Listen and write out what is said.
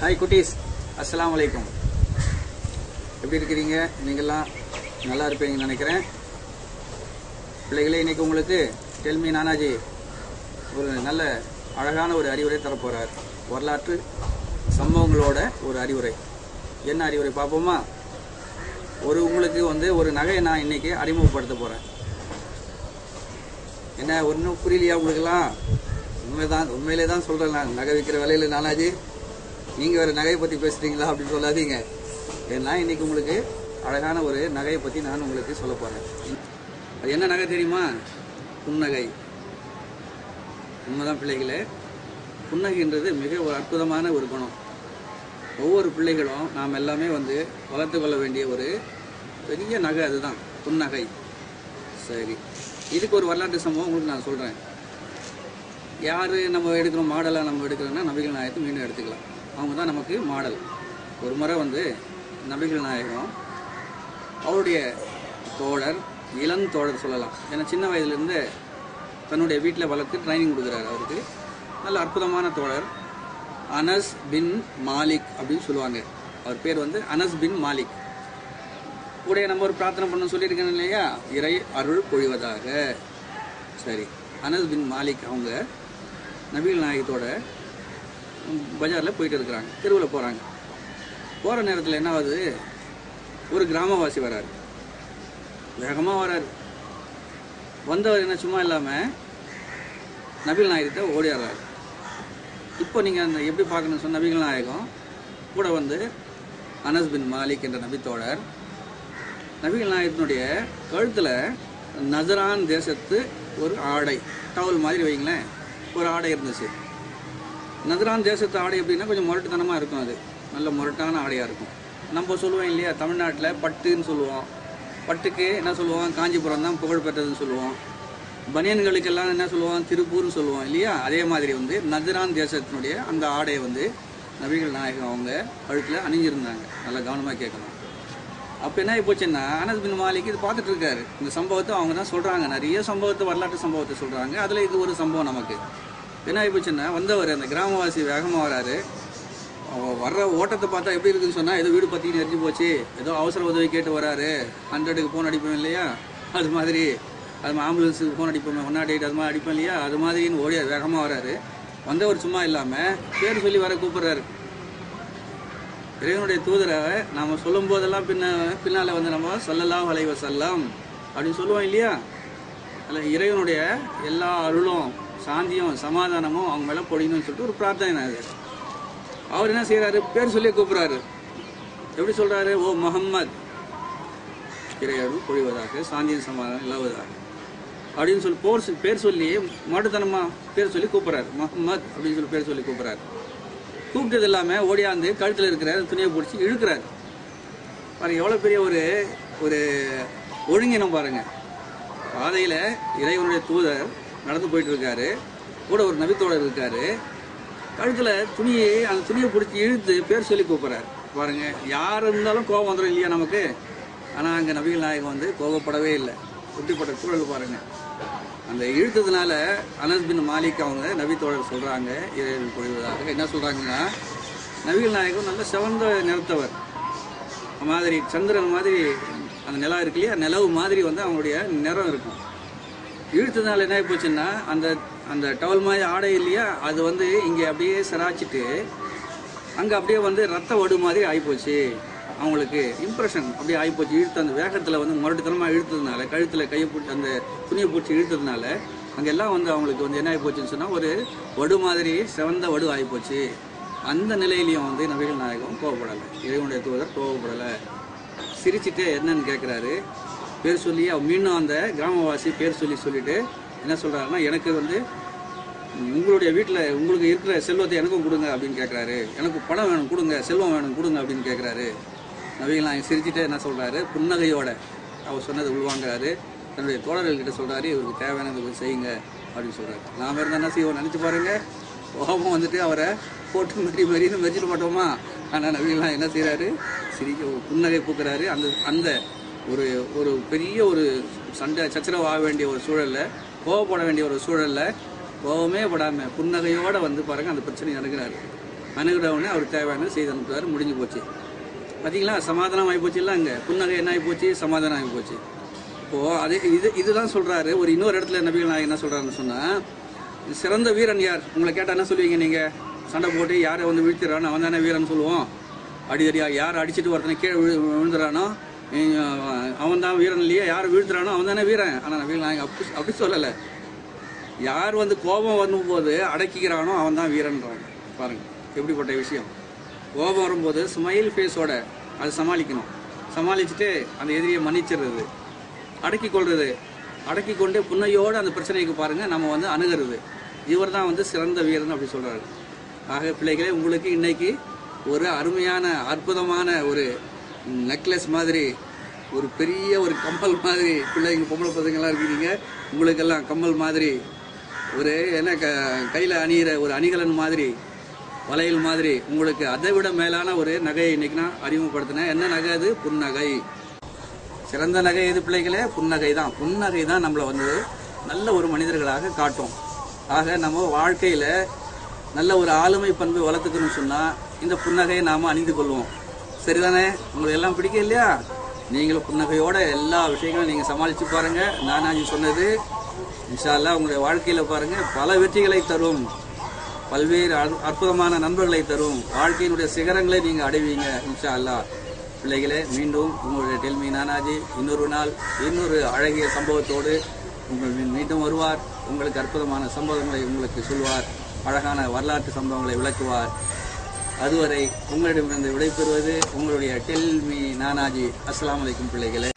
hi குட்டீஸ் அஸ்ஸலாமு அலைக்கும் எப்படி இருக்கிறீங்க நீங்கள்லாம் நல்லா இருப்பீங்கன்னு நினைக்கிறேன் பிள்ளைகளே இன்னைக்கு உங்களுக்கு டெல்மி நானாஜி ஒரு நல்ல அழகான ஒரு அறிவுரை தரப்போகிறார் வரலாற்று சம்பவங்களோட ஒரு அறிவுரை என்ன அறிவுரை பார்ப்போமா ஒரு உங்களுக்கு வந்து ஒரு நகையை நான் இன்னைக்கு அறிமுகப்படுத்த போகிறேன் என்ன ஒன்றும் புரியலையா உங்களுக்குலாம் உண்மைதான் உண்மையிலே தான் சொல்கிறேன் நான் நகை விற்கிற விலையில் நானாஜி நீங்கள் வேறு நகையை பற்றி பேசுகிறீங்களா அப்படின்னு சொல்லாதீங்க ஏன்னா இன்னைக்கு உங்களுக்கு அழகான ஒரு நகையை பற்றி நான் உங்களுக்கு சொல்ல போகிறேன் அது என்ன நகை தெரியுமா புன்னகை உண்மைதான் பிள்ளைகளே புன்னகைன்றது மிக ஒரு அற்புதமான ஒரு குணம் ஒவ்வொரு பிள்ளைகளும் நாம் எல்லாமே வந்து வளர்த்து கொள்ள வேண்டிய ஒரு பெரிய நகை அதுதான் புன்னகை சரி இதுக்கு ஒரு வரலாற்று சம்பவம் உங்களுக்கு நான் சொல்கிறேன் யார் நம்ம எடுக்கிறோம் மாடலாக நம்ம எடுக்கிறோன்னா நபிகள் நாயகத்தை மீண்டும் எடுத்துக்கலாம் அவங்க தான் நமக்கு மாடல் ஒரு முறை வந்து நபிகள் நாயகம் அவருடைய தோழர் இளம் தோழர் சொல்லலாம் ஏன்னா சின்ன வயதுலேருந்து தன்னுடைய வீட்டில் வளர்த்து ட்ரைனிங் கொடுக்குறாரு அவருக்கு நல்ல அற்புதமான தோழர் அனஸ் பின் மாலிக் அப்படின்னு சொல்லுவாங்க அவர் பேர் வந்து அனஸ் பின் மாலிக் கூட நம்ம ஒரு பிரார்த்தனை பண்ண சொல்லியிருக்கேன் இல்லையா இறை அருள் பொழிவதாக சரி அனஸ் பின் மாலிக் அவங்க நபிகள் நாயகத்தோட பஜாரில் போயிட்டு இருக்கிறாங்க தெருவில் போகிறாங்க போகிற நேரத்தில் என்ன ஆகுது ஒரு கிராமவாசி வராரு வேகமாக வராரு வந்தவர் என்ன சும்மா இல்லாமல் நபிகள் நாயகத்தை ஓடிடுறாரு இப்போ நீங்கள் அந்த எப்படி பார்க்கணும்னு சொன்ன நபிகள் நாயகம் கூட வந்து அனஸ் பின் மாலிக் என்ற நபித்தோழர் நபிகள் நாயகத்தினுடைய கழுத்தில் நஜரான் தேசத்து ஒரு ஆடை டவல் மாதிரி வைங்களேன் ஒரு ஆடை இருந்துச்சு நஜரான் தேசத்து ஆடை எப்படின்னா கொஞ்சம் முரட்டுத்தனமாக இருக்கும் அது நல்ல முரட்டான ஆடையாக இருக்கும் நம்ம சொல்லுவோம் இல்லையா தமிழ்நாட்டில் பட்டுன்னு சொல்லுவோம் பட்டுக்கு என்ன சொல்லுவோம் காஞ்சிபுரம் தான் புகழ் பெற்றதுன்னு சொல்லுவோம் பனியன்களுக்கெல்லாம் என்ன சொல்லுவோம் திருப்பூர்னு சொல்லுவோம் இல்லையா அதே மாதிரி வந்து நஜரான் தேசத்தினுடைய அந்த ஆடையை வந்து நபிகள் நாயகம் அவங்க கழுத்தில் அணிஞ்சிருந்தாங்க நல்லா கவனமாக கேட்கணும் அப்போ என்ன ஆகி போச்சுன்னா அனஸ் பின் மாலிக் இது பார்த்துட்டு இருக்காரு இந்த சம்பவத்தை அவங்க தான் சொல்கிறாங்க நிறைய சம்பவத்தை வரலாற்று சம்பவத்தை சொல்கிறாங்க அதில் இது ஒரு சம்பவம் நமக்கு என்ன ஆகி போச்சுன்னா வந்தவர் அந்த கிராமவாசி வேகமாக வராரு அவ- வர்ற ஓட்டத்தை பார்த்தா எப்படி இருக்குன்னு சொன்னால் ஏதோ வீடு பற்றி எரிஞ்சு போச்சு ஏதோ அவசர உதவி கேட்டு வராரு ஹண்ட்ரடுக்கு ஃபோன் அடிப்போம் இல்லையா அது மாதிரி அது ஆம்புலன்ஸுக்கு ஃபோன் அடிப்போம் ஒன் நாட் எயிட் அது மாதிரி அடிப்போம் இல்லையா அது மாதிரின்னு ஓடிய வேகமாக வராரு வந்தவர் சும்மா இல்லாமல் பேர் சொல்லி வர கூப்பிட்றாரு இறைவனுடைய தூதரை நாம சொல்லும் போதெல்லாம் பின்ன பின்னால வந்து நம்ம சொல்லலாம் வளைவ செல்லம் அப்படின்னு சொல்லுவோம் இல்லையா அதில் இறைவனுடைய எல்லா அருளும் சாந்தியும் சமாதானமும் அவங்க மேலே பொழியணும்னு சொல்லிட்டு ஒரு பிரார்த்தனை அது அவர் என்ன செய்றாரு பேர் சொல்லி கூப்பிடுறாரு எப்படி சொல்றாரு ஓ முகம்மத் இறை அருள் பொழிவதாக சாந்தியும் சமாதானம் இல்லாவதாக அப்படின்னு சொல்லி போர் சொல்- பேர் சொல்லி மாட்டுத்தனமா பேர் சொல்லி கூப்பிடுறாரு முகம்மத் அப்படின்னு சொல்லி பேர் சொல்லி கூப்பிடுறாரு கூப்பிட்டது இல்லாமல் ஓடியாந்து கழுத்தில் இருக்கிற துணியை பிடிச்சி இழுக்கிறாரு பாருங்க எவ்வளோ பெரிய ஒரு ஒரு ஒழுங்கினம் பாருங்க பாதையில் இறைவனுடைய தூதர் நடந்து போயிட்டு இருக்காரு கூட ஒரு நபித்தோழர் இருக்காரு கழுத்தில் துணியை அந்த துணியை பிடிச்சி இழுத்து பேர் சொல்லி கூப்பிட்றாரு பாருங்க யார் இருந்தாலும் கோபம் வந்துடும் இல்லையா நமக்கு ஆனால் அங்கே நபிகள் நாயகம் வந்து கோபப்படவே இல்லை எப்படிப்பட்ட சூழல் பாருங்க அந்த இழுத்ததுனால அனஸ் பின் மாலிக் அவங்க நபி தோழர் சொல்றாங்க இறைவன் பொழிவதாக என்ன சொல்றாங்கன்னா நபிகள் நாயகம் நல்ல சிவந்த நிறத்தவர் மாதிரி சந்திரன் மாதிரி அந்த நிலா இருக்கு இல்லையா நிலவு மாதிரி வந்து அவங்களுடைய நிறம் இருக்கும் இழுத்ததுனால என்ன ஆகி போச்சுன்னா அந்த அந்த டவல் மாதிரி ஆடை இல்லையா அது வந்து இங்கே அப்படியே சிராச்சிட்டு அங்கே அப்படியே வந்து ரத்த வடு மாதிரி ஆகிப்போச்சு அவங்களுக்கு இம்ப்ரெஷன் அப்படியே ஆகிப்போச்சு இழுத்து அந்த வேகத்தில் வந்து முரட்டுத்தனமாக இழுத்ததுனால கழுத்தில் கையை பிடிச்சி அந்த துணியை பிடிச்சி இழுத்ததுனால அங்கெல்லாம் வந்து அவங்களுக்கு வந்து என்ன ஆகிப்போச்சுன்னு சொன்னால் ஒரு வடு மாதிரி சிவந்த வடு ஆகிப்போச்சு அந்த நிலையிலையும் வந்து நபிகள் நாயகம் கோவப்படலை இறைவனுடைய தூதர் கோவப்படலை சிரிச்சிட்டு என்னன்னு கேட்குறாரு பேர் சொல்லி அவ மீண்டும் அந்த கிராமவாசி பேர் சொல்லி சொல்லிட்டு என்ன சொல்கிறாருன்னா எனக்கு வந்து உங்களுடைய வீட்டில் உங்களுக்கு இருக்கிற செல்வத்தை எனக்கும் கொடுங்க அப்படின்னு கேட்குறாரு எனக்கு பணம் வேணும் கொடுங்க செல்வம் வேணும் கொடுங்க அப்படின்னு கேட்குறாரு நபிகள் நாயகம் சிரிச்சிட்டே என்ன சொல்கிறாரு புன்னகையோட அவர் சொன்னதை உள்வாங்குறாரு தன்னுடைய தோழர்கள்கிட்ட சொல்கிறாரு இவருக்கு தேவையானதை போய் செய்யுங்க அப்படின்னு சொல்கிறாரு நாம இருந்தால் என்ன செய்வோம் நினச்சி பாருங்க கோபம் வந்துட்டு அவரை போட்டு மறி மறின்னு மெரிச்சிட மாட்டோமா ஆனால் நபிகள்லாம் என்ன செய்கிறாரு சிரிக்க ஒரு புன்னகை பூக்குறாரு அந்த அந்த ஒரு ஒரு பெரிய ஒரு சண்டை சச்சரவு ஆக வேண்டிய ஒரு சூழலில் கோவப்பட வேண்டிய ஒரு சூழலில் கோவமே படாமல் புன்னகையோடு வந்து பாருங்க அந்த பிரச்சனை நடக்கிறாரு அணுகுடவுடனே அவர் தேவையானது செய்து அனுப்புவார் முடிஞ்சு போச்சு பார்த்தீங்களா சமாதானம் ஆகி போச்சு இல்லை அங்கே புன்னகை என்ன ஆகி போச்சு சமாதானம் ஆகி போச்சு இப்போது அது இது இதுதான் சொல்கிறாரு ஒரு இன்னொரு இடத்துல நபிகள் நாயகம் என்ன சொல்கிறாருன்னு சொன்னால் சிறந்த வீரன் யார் உங்களை கேட்டால் என்ன சொல்லுவீங்க நீங்கள் சண்டை போட்டு யாரை வந்து வீழ்த்திடுறானோ அவன் தானே வீரன் சொல்லுவோம் அடிதடியா யார் அடிச்சிட்டு ஒருத்தனை கீழே விழு விழுந்துறானோ அவன் தான் வீரன் இல்லையா யார் வீழ்த்துறானோ அவன் தானே வீரன் ஆனால் நபிகள் நாயகம் அப்படி அப்படி சொல்லலை யார் வந்து கோபம் வரும்போது அடக்கிக்கிறானோ அவன் தான் வீரன்றாங்க பாருங்க எப்படிப்பட்ட விஷயம் கோபம் வரும்போது ஸ்மைல் ஃபேஸோட அதை சமாளிக்கணும் சமாளிச்சுட்டு அந்த எதிரியை மன்னிச்சிடுறது அடக்கி கொள்றது அடக்கி கொண்டு புன்னையோடு அந்த பிரச்சனைக்கு பாருங்க நம்ம வந்து அணுகிறது இவர் தான் வந்து சிறந்த வீரன் அப்படி சொல்றாரு ஆக பிள்ளைகளே உங்களுக்கு இன்னைக்கு ஒரு அருமையான அற்புதமான ஒரு நெக்லஸ் மாதிரி ஒரு பெரிய ஒரு கம்பல் மாதிரி பிள்ளைங்க பொம்பளை பசங்களாம் இருக்கிறீங்க உங்களுக்கெல்லாம் கம்பல் மாதிரி ஒரு என்ன க கையில் அணியிற ஒரு அணிகலன் மாதிரி வளையல் மாதிரி உங்களுக்கு அதை விட மேலான ஒரு நகையை இன்னைக்கு நான் அறிமுகப்படுத்தினேன் என்ன நகை அது புன்னகை சிறந்த நகை எது பிள்ளைகளே புன்னகை தான் புன்னகை தான் நம்மளை வந்து நல்ல ஒரு மனிதர்களாக காட்டும் ஆக நம்ம வாழ்க்கையில் நல்ல ஒரு ஆளுமை பண்பை வளர்த்துக்கணும்னு சொன்னால் இந்த புன்னகையை நாம் அணிந்து கொள்வோம் சரிதானே உங்களுக்கு எல்லாம் பிடிக்கும் இல்லையா நீங்களும் புன்னகையோட எல்லா விஷயங்களும் நீங்கள் சமாளித்து பாருங்கள் நானாஜி சொன்னது இன்ஷா அல்லாஹ் உங்களுடைய வாழ்க்கையில் பாருங்கள் பல வெற்றிகளை தரும் பல்வேறு அற்பு- அற்புதமான நண்பர்களை தரும் வாழ்க்கையினுடைய சிகரங்களை நீங்கள் அடைவீங்க இன்ஷா அல்லாஹ் பிள்ளைகளே மீண்டும் உங்களுடைய டெல்மி நானாஜி இன்னொரு நாள் இன்னொரு அழகிய சம்பவத்தோடு உங்கள் மீ- மீண்டும் வருவார் உங்களுக்கு அற்புதமான சம்பவங்களை உங்களுக்கு சொல்வார் அழகான வரலாற்று சம்பவங்களை விளக்குவார் அதுவரை உங்களிடமிருந்து விடைபெறுவது உங்களுடைய டெல்மி நானாஜி அஸ்ஸலாமு அலைக்கும் பிள்ளைகளே